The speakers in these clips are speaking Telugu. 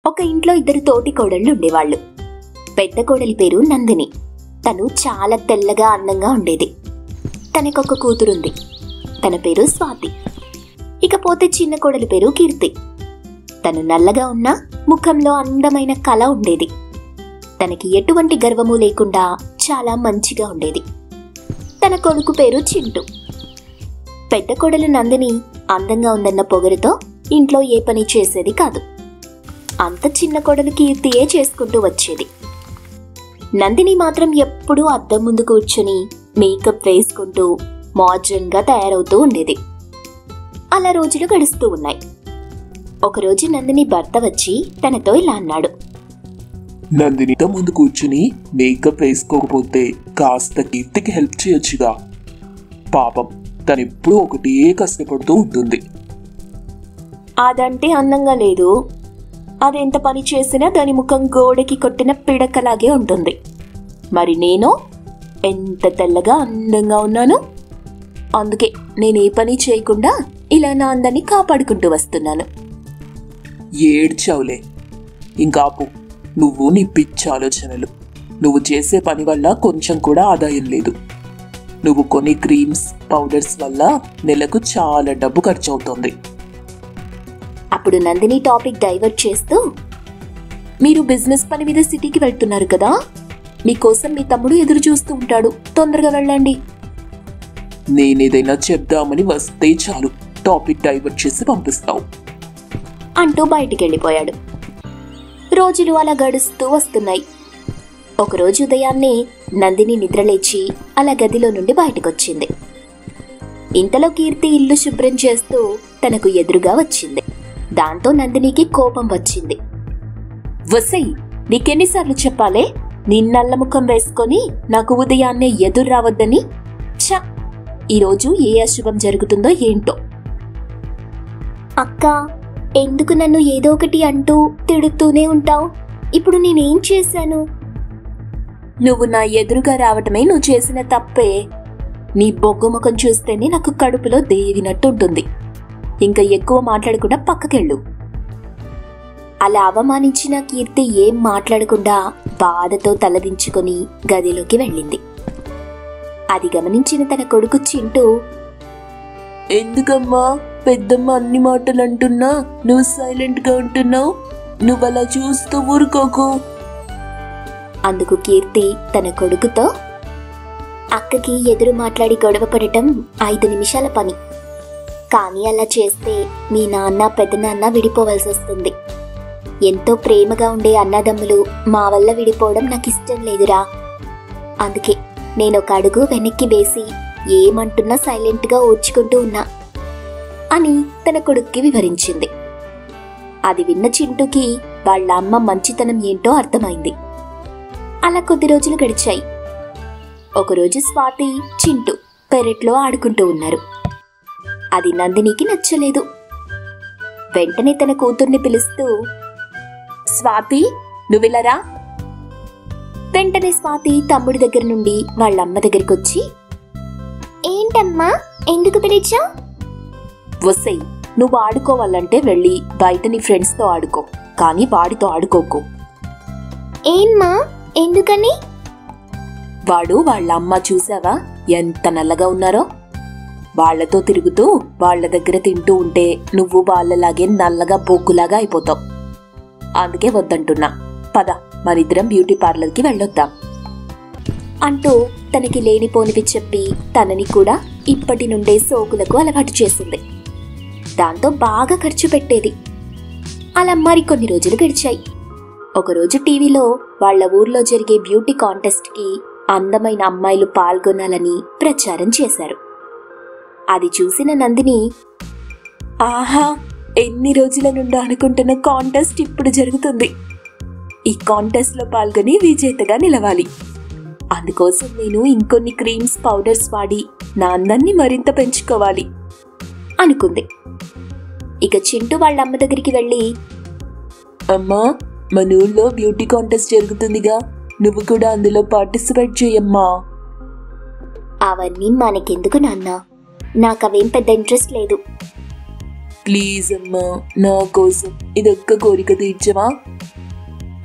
ఒక ఇంట్లో ఇద్దరు తోటి కోడళ్ళు ఉండేవాళ్ళు పెద్ద కోడలి పేరు నందిని తను చాలా తెల్లగా అందంగా ఉండేది తనకొక కూతురుంది తన పేరు స్వాతి ఇకపోతే చిన్న కోడలి పేరు కీర్తి తను నల్లగా ఉన్నా ముఖంలో అందమైన కళ ఉండేది తనకి ఎటువంటి గర్వము లేకుండా చాలా మంచిగా ఉండేది తన కొడుకు పేరు చింటు పెద్ద కోడలు నందిని అందంగా ఉందన్న పొగరుతో ఇంట్లో ఏ పని చేసేది కాదు అంత చిన్న కోడలు కీర్తియే చేసుకుంటూ వచ్చేది నందిని మాత్రం ఎప్పుడూ అద్దం ముందు కూర్చుని మేకప్ వేసుకుంటూ మోడ్రన్ గా తయారవుతూ ఉండేది అలా రోజులు గడుస్తూ ఉన్నాయి ఒకరోజు నందిని భర్త వచ్చి తనతో ఇలా అన్నాడు నందినితో ముందు కూర్చుని మేకప్ వేసుకోకపోతే కాస్త కీర్తికి హెల్ప్ చేయొచ్చుగా పాపం తనెప్పుడూ ఒకటే కష్టపడుతూ ఉంటుంది అదంటే అందంగా లేదు అదెంత పని చేసినా దాని ముఖం గోడకి కొట్టిన పిడకలాగే ఉంటుంది మరి నేను ఎంత తెల్లగా అందంగా ఉన్నాను అందుకే నేను ఏ పని చేయకుండా ఇలా నా అందాన్ని కాపాడుకుంటూ వస్తున్నాను ఏడ్చావులే ఇంకాపు నువ్వు నీ పిచ్చి ఆలోచనలు నువ్వు చేసే పని వల్ల కొంచెం కూడా ఆదాయం లేదు నువ్వు కొన్ని క్రీమ్స్ పౌడర్స్ వల్ల నెలకు చాలా డబ్బు ఖర్చు అవుతుంది అప్పుడు నందిని టాపిక్ డైవర్ట్ చేస్తూ మీరు బిజినెస్ పని మీద సిటీకి వెళ్తున్నారు కదా మీకోసం మీ తమ్ముడు ఎదురు చూస్తూ ఉంటాడు తొందరగా వెళ్ళండి నేనేదైనా చెప్దామని వస్తే చాలు టాపిక్ డైవర్ట్ చేసి పంపిస్తావు అంటూ బయటికి వెళ్ళిపోయాడు రోజులు అలా గడుస్తూ వస్తున్నాయి ఒకరోజు ఉదయాన్నే నందిని నిద్రలేచి అలా గదిలో నుండి బయటకొచ్చింది ఇంతలో కీర్తి ఇల్లు శుభ్రం చేస్తూ తనకు ఎదురుగా వచ్చింది దాంతో నందినికి కోపం వచ్చింది వసై నీకెన్నిసార్లు చెప్పాలే నీ నల్ల ముఖం వేసుకొని నాకు ఉదయాన్నే ఎదురు రావద్దని ఛ ఈరోజు ఏ అశుభం జరుగుతుందో ఏంటో అక్క ఎందుకు నన్ను ఏదో ఒకటి అంటూ తిడుతూనే ఉంటావు ఇప్పుడు నేనేం చేశాను నువ్వు నా ఎదురుగా రావటమే నువ్వు చేసిన తప్పే నీ బొగ్గు ముఖం చూస్తేనే నాకు కడుపులో దేవినట్టు ఉంటుంది ఇంకా ఎక్కువ మాట్లాడకుండా పక్కకెళ్ళు అలా అవమానించిన కీర్తి ఏం మాట్లాడకుండా బాధతో తలదించుకొని గదిలోకి వెళ్ళింది అది గమనించిన తన కొడుకు చింటూ ఎందుకమ్మా పెద్దమ్మ అన్ని మాటలు అంటున్నా నువ్వు సైలెంట్ గా ఉంటున్నావు నువ్వు అలా చూస్తూ ఊరుకోకు అందుకు కీర్తి తన కొడుకుతో అక్కకి ఎదురు మాట్లాడి గొడవ పడటం ఐదు నిమిషాల పని కానీ అలా చేస్తే మీ నాన్న పెద్దనాన్న విడిపోవలసి వస్తుంది ఎంతో ప్రేమగా ఉండే అన్నదమ్ములు మా వల్ల విడిపోవడం నాకు ఇష్టం లేదురా అందుకే నేను ఒక అడుగు వెనక్కి వేసి ఏమంటున్నా సైలెంట్గా ఓర్చుకుంటూ ఉన్నా అని తన కొడుక్కి వివరించింది అది విన్న చింటూకి వాళ్ళ అమ్మ మంచితనం ఏంటో అర్థమైంది అలా కొద్ది రోజులు గడిచాయి ఒకరోజు స్వాతి చింటూ పెరట్లో ఆడుకుంటూ ఉన్నారు అది నందినికి నచ్చలేదు వెంటనే తన కూతుర్ని పిలుస్తూ స్వాతి నువ్విలరా వెంటనే స్వాతి తమ్ముడి దగ్గర నుండి వాళ్ళ అమ్మ దగ్గరికి వచ్చి ఏంటమ్మా ఎందుకు పిలిచా వసై నువ్వు ఆడుకోవాలంటే వెళ్ళి బయట నీ ఫ్రెండ్స్తో ఆడుకో కానీ వాడితో ఆడుకోకు ఏమ్మా ఎందుకని వాడు వాళ్ళ అమ్మ చూసావా ఎంత నల్లగా ఉన్నారో వాళ్లతో తిరుగుతూ వాళ్ళ దగ్గర తింటూ ఉంటే నువ్వు వాళ్ళలాగే నల్లగా బొగ్గులాగా అయిపోతావు అందుకే వద్దంటున్నా పద మరిద్దరం బ్యూటీ పార్లర్కి వెళ్ళొద్దాం అంటూ తనకి లేనిపోనివి చెప్పి తనని కూడా ఇప్పటి నుండే సోకులకు అలవాటు చేసింది దాంతో బాగా ఖర్చు పెట్టేది అలా మరికొన్ని రోజులు గడిచాయి ఒకరోజు టీవీలో వాళ్ళ ఊర్లో జరిగే బ్యూటీ కాంటెస్ట్కి అందమైన అమ్మాయిలు పాల్గొనాలని ప్రచారం చేశారు అది చూసిన నందిని ఆహా ఎన్ని రోజుల నుండి అనుకుంటున్న కాంటెస్ట్ ఇప్పుడు జరుగుతుంది ఈ కాంటెస్ట్లో పాల్గొని విజేతగా నిలవాలి అందుకోసం నేను ఇంకొన్ని క్రీమ్స్ పౌడర్స్ వాడి నా అందాన్ని మరింత పెంచుకోవాలి అనుకుంది ఇక చింటూ వాళ్ళ అమ్మ దగ్గరికి వెళ్ళి అమ్మా మన ఊళ్ళో బ్యూటీ కాంటెస్ట్ జరుగుతుందిగా నువ్వు కూడా అందులో పార్టిసిపేట్ చేయమ్మా అవన్నీ మనకెందుకు నాన్న నాకు అవేం పెద్ద ఇంట్రెస్ట్ లేదు ప్లీజ్ అమ్మా నా కోసం ఇదొక్క కోరిక తీర్చవా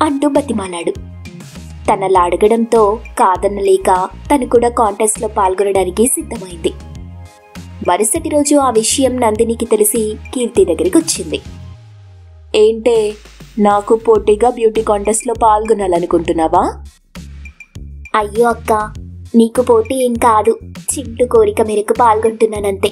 అంటూ బతిమాలాడు తనలా అడగడంతో కాదనలేక తను కూడా కాంటెస్ట్లో పాల్గొనడానికి సిద్ధమైంది మరుసటి రోజు ఆ విషయం నందినికి తెలిసి కీర్తి దగ్గరికి వచ్చింది ఏంటే నాకు పోటీగా బ్యూటీ కాంటెస్ట్లో పాల్గొనాలనుకుంటున్నావా అయ్యో అక్క నీకు పోటీ ఏం కాదు చింటూ కోరిక మేరకు పాల్గొంటున్నానంతే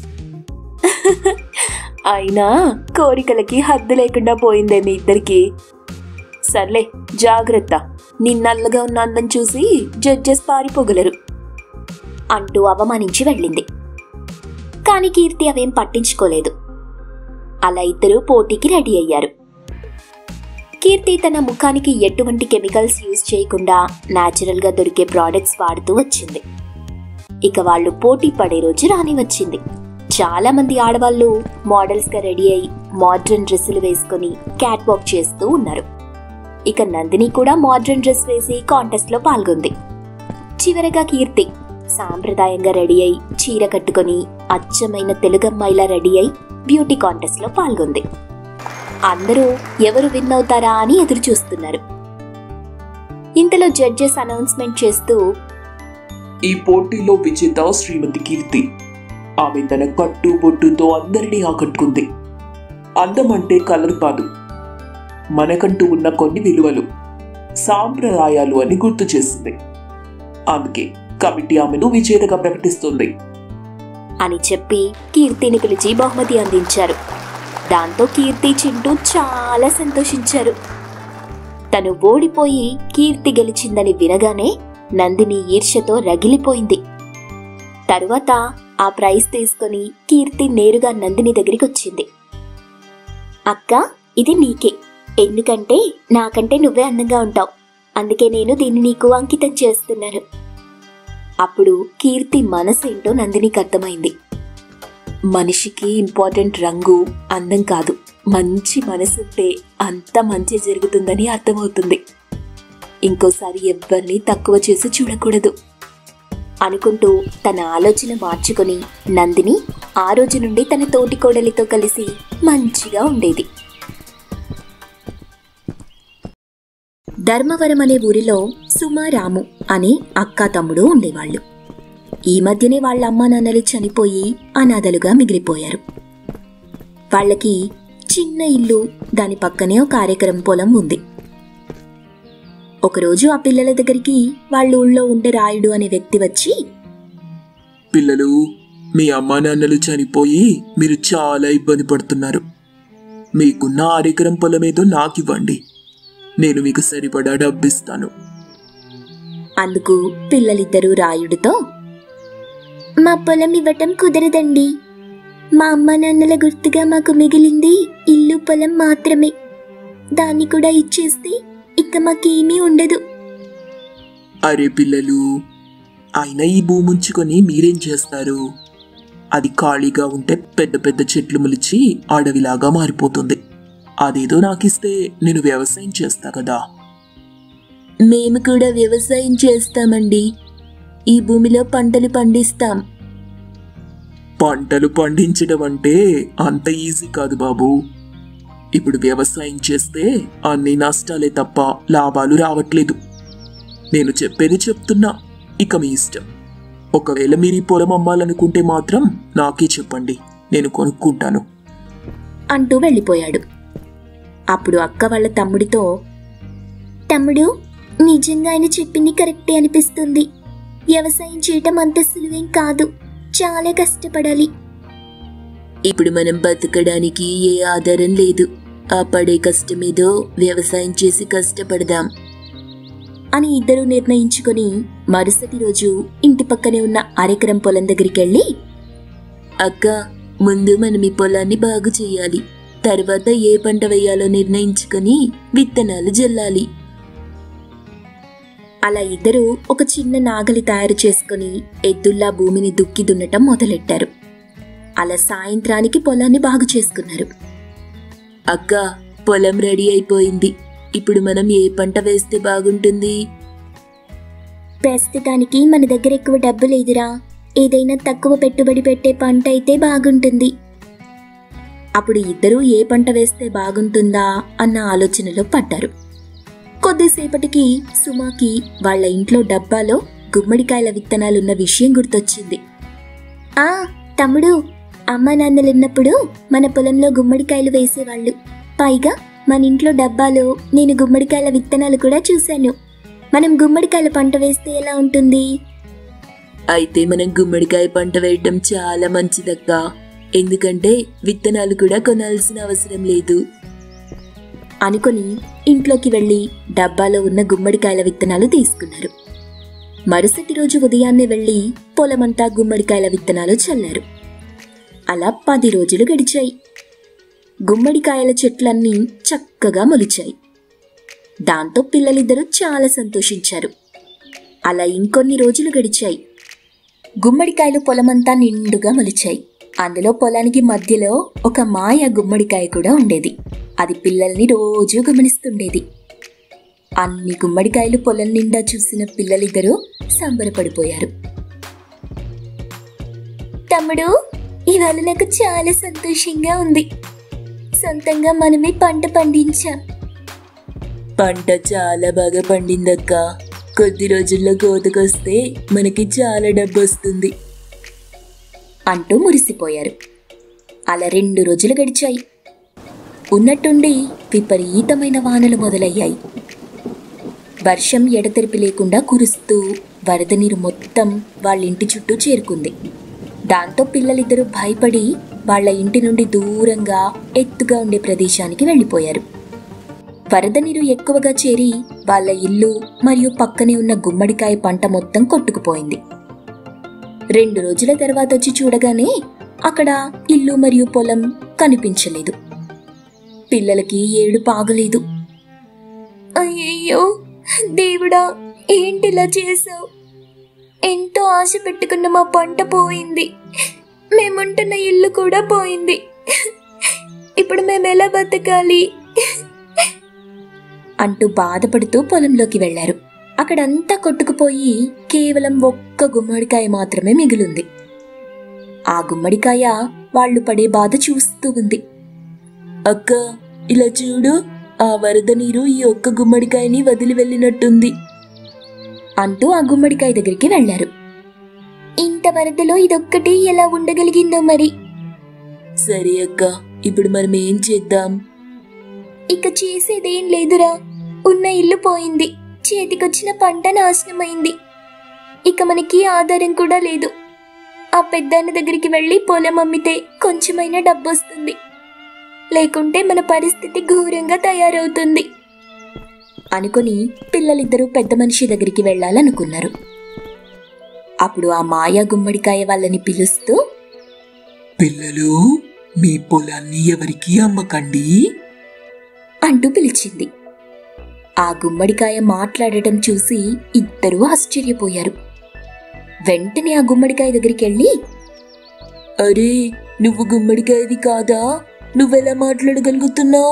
అయినా కోరికలకి హద్దు లేకుండా పోయిందే మీ ఇద్దరికి సర్లే జాగ్రత్త నీ నల్లగా ఉన్న అందం చూసి జడ్జెస్ పారిపోగలరు అంటూ అవమానించి వెళ్ళింది కానీ కీర్తి అవేం పట్టించుకోలేదు అలా ఇద్దరు పోటీకి రెడీ అయ్యారు కీర్తి తన ముఖానికి ఎటువంటి కెమికల్స్ యూజ్ చేయకుండా గా దొరికే ప్రోడక్ట్స్ వాడుతూ వచ్చింది ఇక వాళ్ళు పోటీ పడే రోజు రాని వచ్చింది చాలా మంది ఆడవాళ్ళు మోడల్స్ గా రెడీ అయి మోడ్రన్ డ్రెస్సులు వేసుకుని క్యాట్ వాక్ చేస్తూ ఉన్నారు ఇక నందిని కూడా మోడ్రన్ డ్రెస్ వేసి కాంటెస్ట్ లో పాల్గొంది చివరగా కీర్తి సాంప్రదాయంగా రెడీ అయి చీర కట్టుకొని అచ్చమైన తెలుగమ్మాయిలా రెడీ అయి బ్యూటీ కాంటెస్ట్ లో పాల్గొంది అందరూ ఎవరు విన్ అవుతారా అని ఎదురు చూస్తున్నారు ఇంతలో జడ్జెస్ అనౌన్స్మెంట్ చేస్తూ ఈ పోటీలో విజేత శ్రీమతి కీర్తి ఆమె తన కట్టు బొట్టుతో అందరినీ ఆకట్టుకుంది అందం అంటే కలర్ కాదు మనకంటూ ఉన్న కొన్ని విలువలు సాంప్రదాయాలు అని గుర్తు చేసింది అందుకే కమిటీ ఆమెను విజేతగా ప్రకటిస్తుంది అని చెప్పి కీర్తిని పిలిచి బహుమతి అందించారు దాంతో కీర్తి చింటూ చాలా సంతోషించారు తను ఓడిపోయి కీర్తి గెలిచిందని వినగానే నందిని ఈర్ష్యతో రగిలిపోయింది తరువాత ఆ ప్రైజ్ తీసుకొని కీర్తి నేరుగా నందిని దగ్గరికి వచ్చింది అక్క ఇది నీకే ఎందుకంటే నాకంటే నువ్వే అందంగా ఉంటావు అందుకే నేను దీన్ని నీకు అంకితం చేస్తున్నాను అప్పుడు కీర్తి మనసేంటో నందినికి అర్థమైంది మనిషికి ఇంపార్టెంట్ రంగు అందం కాదు మంచి మనసుంటే అంత మంచి జరుగుతుందని అర్థమవుతుంది ఇంకోసారి ఎవ్వరిని తక్కువ చేసి చూడకూడదు అనుకుంటూ తన ఆలోచన మార్చుకొని నందిని ఆ రోజు నుండి తన తోటి కోడలితో కలిసి మంచిగా ఉండేది ధర్మవరం అనే ఊరిలో సుమా రాము అనే అక్క తమ్ముడు ఉండేవాళ్ళు ఈ మధ్యనే వాళ్ళ అమ్మా నాన్నలు చనిపోయి అనాథలుగా మిగిలిపోయారు వాళ్ళకి చిన్న ఇల్లు దాని పక్కనే ఒక కార్యక్రమం పొలం ఉంది ఒకరోజు ఆ పిల్లల దగ్గరికి వాళ్ళ ఊళ్ళో ఉండే రాయుడు అనే వ్యక్తి వచ్చి పిల్లలు మీ అమ్మా నాన్నలు చనిపోయి మీరు చాలా ఇబ్బంది పడుతున్నారు మీకున్న ఆరెకరం పొలం ఏదో నాకివ్వండి నేను మీకు సరిపడా డబ్బిస్తాను అందుకు పిల్లలిద్దరూ రాయుడితో మా పొలం ఇవ్వటం కుదరదండి మా అమ్మ నాన్నల గుర్తుగా మాకు మిగిలింది ఇల్లు పొలం మాత్రమే దాన్ని కూడా ఇచ్చేస్తే ఇక మాకేమీ ఉండదు అరే పిల్లలు అయినా ఈ భూమి ఉంచుకొని మీరేం చేస్తారు అది ఖాళీగా ఉంటే పెద్ద పెద్ద చెట్లు మొలిచి అడవిలాగా మారిపోతుంది అదేదో నాకిస్తే నేను వ్యవసాయం చేస్తా కదా మేము కూడా వ్యవసాయం చేస్తామండి ఈ భూమిలో పంటలు పండిస్తాం పంటలు పండించడం అంటే అంత ఈజీ కాదు బాబు ఇప్పుడు వ్యవసాయం చేస్తే అన్ని నష్టాలే తప్ప లాభాలు రావట్లేదు నేను చెప్పేది చెప్తున్నా ఇక మీ ఇష్టం ఒకవేళ మీరు ఈ పొలం అమ్మాలనుకుంటే మాత్రం నాకే చెప్పండి నేను కొనుక్కుంటాను అంటూ వెళ్ళిపోయాడు అప్పుడు అక్క వాళ్ళ తమ్ముడితో తమ్ముడు నిజంగా ఆయన చెప్పింది కరెక్టే అనిపిస్తుంది వ్యవసాయం చేయటం అంత సులువేం కాదు చాలా కష్టపడాలి ఇప్పుడు మనం బతకడానికి ఏ ఆధారం లేదు ఆ పడే కష్టమేదో వ్యవసాయం చేసి కష్టపడదాం అని ఇద్దరూ నిర్ణయించుకొని మరుసటి రోజు ఇంటి పక్కనే ఉన్న అరెకరం పొలం దగ్గరికి వెళ్ళి అక్క ముందు మనం ఈ పొలాన్ని బాగు చేయాలి తర్వాత ఏ పంట వేయాలో నిర్ణయించుకొని విత్తనాలు జల్లాలి అలా ఇద్దరూ ఒక చిన్న నాగలి తయారు చేసుకుని ఎద్దుల్లా భూమిని దుక్కి దున్నటం మొదలెట్టారు అలా సాయంత్రానికి పొలాన్ని బాగు చేసుకున్నారు అక్క పొలం రెడీ అయిపోయింది ఇప్పుడు మనం ఏ పంట వేస్తే బాగుంటుంది ప్రస్తుతానికి మన దగ్గర ఎక్కువ డబ్బు లేదురా ఏదైనా తక్కువ పెట్టుబడి పెట్టే పంట అయితే బాగుంటుంది అప్పుడు ఇద్దరూ ఏ పంట వేస్తే బాగుంటుందా అన్న ఆలోచనలో పడ్డారు కొద్దిసేపటికి సుమాకి వాళ్ళ ఇంట్లో డబ్బాలో గుమ్మడికాయల విత్తనాలున్న విషయం గుర్తొచ్చింది ఆ తమ్ముడు అమ్మ నాన్నలున్నప్పుడు మన పొలంలో గుమ్మడికాయలు వేసేవాళ్ళు పైగా మన ఇంట్లో డబ్బాలో నేను గుమ్మడికాయల విత్తనాలు కూడా చూశాను మనం గుమ్మడికాయల పంట వేస్తే ఎలా ఉంటుంది అయితే మనం గుమ్మడికాయ పంట వేయటం చాలా మంచిదక్క ఎందుకంటే విత్తనాలు కూడా కొనాల్సిన అవసరం లేదు అనుకొని ఇంట్లోకి వెళ్ళి డబ్బాలో ఉన్న గుమ్మడికాయల విత్తనాలు తీసుకున్నారు మరుసటి రోజు ఉదయాన్నే వెళ్ళి పొలమంతా గుమ్మడికాయల విత్తనాలు చల్లారు అలా పది రోజులు గడిచాయి గుమ్మడికాయల చెట్లన్నీ చక్కగా మొలిచాయి దాంతో పిల్లలిద్దరూ చాలా సంతోషించారు అలా ఇంకొన్ని రోజులు గడిచాయి గుమ్మడికాయలు పొలమంతా నిండుగా మొలిచాయి అందులో పొలానికి మధ్యలో ఒక మాయ గుమ్మడికాయ కూడా ఉండేది అది పిల్లల్ని రోజూ గమనిస్తుండేది అన్ని గుమ్మడికాయలు పొలం నిండా చూసిన పిల్లలిద్దరూ సంబరపడిపోయారు తమ్ముడు ఇవాళ నాకు చాలా సంతోషంగా ఉంది సొంతంగా మనమే పంట పండించాం పంట చాలా బాగా పండిందక్క కొద్ది రోజుల్లో కోతకొస్తే మనకి చాలా డబ్బు వస్తుంది అంటూ మురిసిపోయారు అలా రెండు రోజులు గడిచాయి ఉన్నట్టుండి విపరీతమైన వానలు మొదలయ్యాయి వర్షం ఎడతెరిపి లేకుండా కురుస్తూ వరద నీరు మొత్తం వాళ్ళ ఇంటి చుట్టూ చేరుకుంది దాంతో పిల్లలిద్దరూ భయపడి వాళ్ళ ఇంటి నుండి దూరంగా ఎత్తుగా ఉండే ప్రదేశానికి వెళ్ళిపోయారు వరద నీరు ఎక్కువగా చేరి వాళ్ళ ఇల్లు మరియు పక్కనే ఉన్న గుమ్మడికాయ పంట మొత్తం కొట్టుకుపోయింది రెండు రోజుల తర్వాత వచ్చి చూడగానే అక్కడ ఇల్లు మరియు పొలం కనిపించలేదు పిల్లలకి ఏడు పాగలేదు అయ్యయ్యో దేవుడా ఏంటిలా చేసావు ఎంతో ఆశ పెట్టుకున్న మా పంట పోయింది మేముంటున్న ఇల్లు కూడా పోయింది ఇప్పుడు మేము ఎలా బతకాలి అంటూ బాధపడుతూ పొలంలోకి వెళ్లారు అక్కడంతా కొట్టుకుపోయి కేవలం ఒక్క గుమ్మడికాయ మాత్రమే మిగిలింది ఆ గుమ్మడికాయ వాళ్ళు పడే బాధ చూస్తూ ఉంది అక్క ఇలా చూడు ఆ వరద నీరు ఈ ఒక్క గుమ్మడికాయని వదిలి వెళ్ళినట్టుంది అంటూ ఆ గుమ్మడికాయ దగ్గరికి వెళ్లారు ఇంత వరదలో ఇదొక్కటి ఎలా ఉండగలిగిందో మరి సరే అక్క ఇప్పుడు మనం ఏం చేద్దాం ఇక చేసేదేం లేదురా ఉన్న ఇల్లు పోయింది చేతికొచ్చిన పంట నాశనమైంది ఇక మనకి ఆధారం కూడా లేదు ఆ పెద్దాన్న దగ్గరికి వెళ్ళి పొలం అమ్మితే కొంచెమైనా డబ్బు వస్తుంది లేకుంటే మన పరిస్థితి ఘోరంగా తయారవుతుంది అనుకుని పిల్లలిద్దరూ పెద్ద మనిషి దగ్గరికి వెళ్ళాలనుకున్నారు అప్పుడు ఆ మాయా గుమ్మడికాయ వాళ్ళని పిలుస్తూ పిల్లలు మీ పొలాన్ని ఎవరికి అమ్మకండి అంటూ పిలిచింది ఆ గుమ్మడికాయ మాట్లాడటం చూసి ఇద్దరూ ఆశ్చర్యపోయారు వెంటనే ఆ గుమ్మడికాయ దగ్గరికి వెళ్ళి అరే నువ్వు గుమ్మడికాయది కాదా నువ్వెలా మాట్లాడగలుగుతున్నావు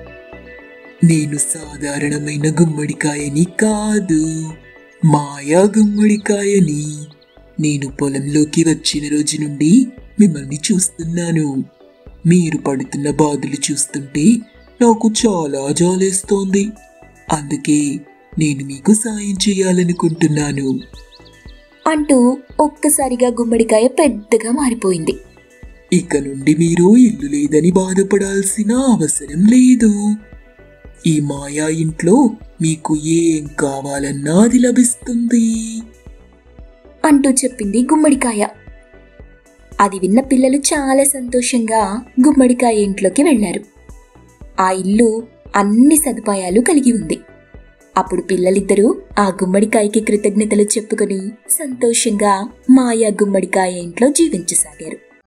నేను సాధారణమైన గుమ్మడికాయని కాదు మాయా గుమ్మడికాయని నేను పొలంలోకి వచ్చిన రోజు నుండి మిమ్మల్ని చూస్తున్నాను మీరు పడుతున్న బాధలు చూస్తుంటే నాకు చాలా జాలేస్తోంది అందుకే నేను మీకు సాయం చేయాలనుకుంటున్నాను అంటూ ఒక్కసారిగా గుమ్మడికాయ పెద్దగా మారిపోయింది ఇక నుండి మీరు ఇల్లు లేదని బాధపడాల్సిన అవసరం లేదు ఈ మాయా ఇంట్లో మీకు ఏం కావాలన్నా అది లభిస్తుంది అంటూ చెప్పింది గుమ్మడికాయ అది విన్న పిల్లలు చాలా సంతోషంగా గుమ్మడికాయ ఇంట్లోకి వెళ్లారు ఆ ఇల్లు అన్ని సదుపాయాలు కలిగి ఉంది అప్పుడు పిల్లలిద్దరూ ఆ గుమ్మడికాయకి కృతజ్ఞతలు చెప్పుకొని సంతోషంగా మాయా గుమ్మడికాయ ఇంట్లో జీవించసాగారు